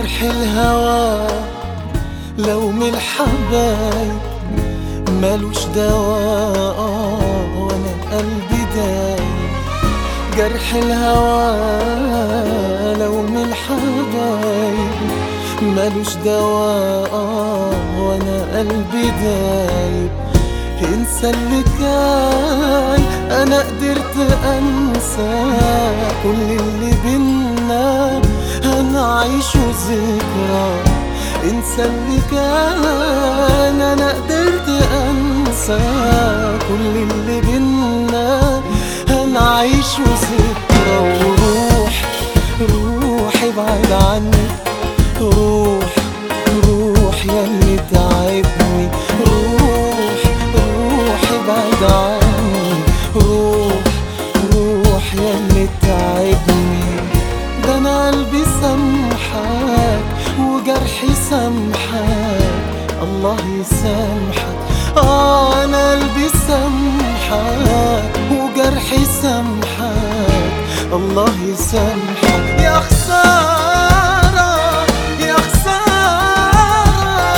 جرح الهوى لو من الحبايب ملوش دواء وانا قلبي دايب جرح الهوى لو من الحبايب ملوش دواء وانا قلبي دايب انسى اللي كان انا قدرت انسى كل اللي بينا هنعيشه ذكرى انسى اللي كان انا قدرت انسى كل اللي بينا هنعيشه ذكرى وروح روح ابعد عني روح روح يا اللي تعبني روح روح ابعد عني روح روح يا اللي تعبني ده انا قلبي سامحك وجرحي سامحك الله يسامحك اه انا قلبي سامحك وجرحي سامحك الله يسامحك يا خسارة يا خسارة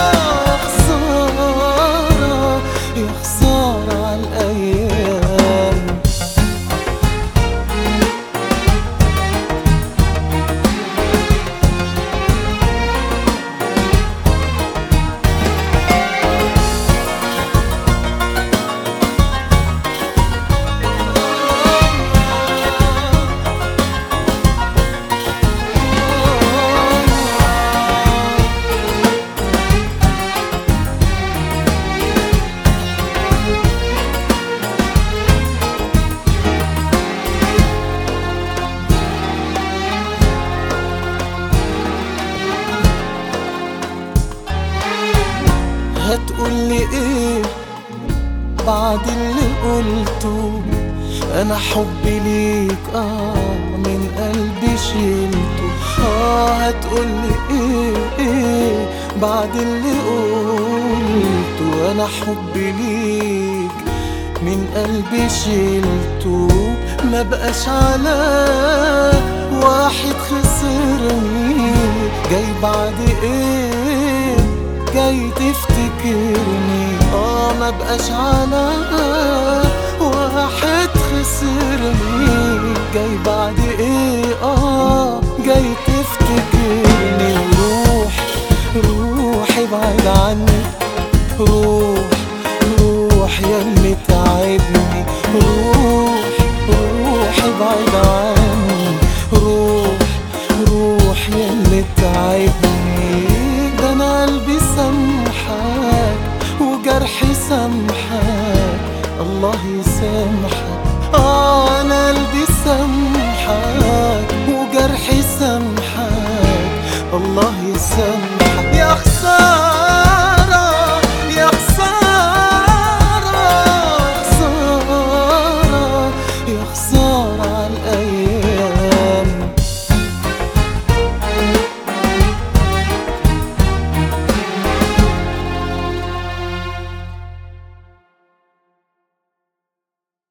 خسارة يا خسارة على الأيام هتقولي ايه بعد اللي قلته انا حبي ليك اه من قلبي شيلته اه هتقولي ايه ايه بعد اللي قلته انا حبي ليك من قلبي شيلته ما بقاش على واحد خسرني جاي بعد ايه جاي تفتكرني اه ما بقاش على واحد خسرني جاي بعد ايه اه جاي تفتكرني روح روح ابعد عني روح روح يا اللي تعبني روح روح ابعد عني روح روح يا اللي تعبني ده انا قلبي سامحك وجرحي سامحك الله يسامحك اه انا قلبي سامحك وجرحي سامحك الله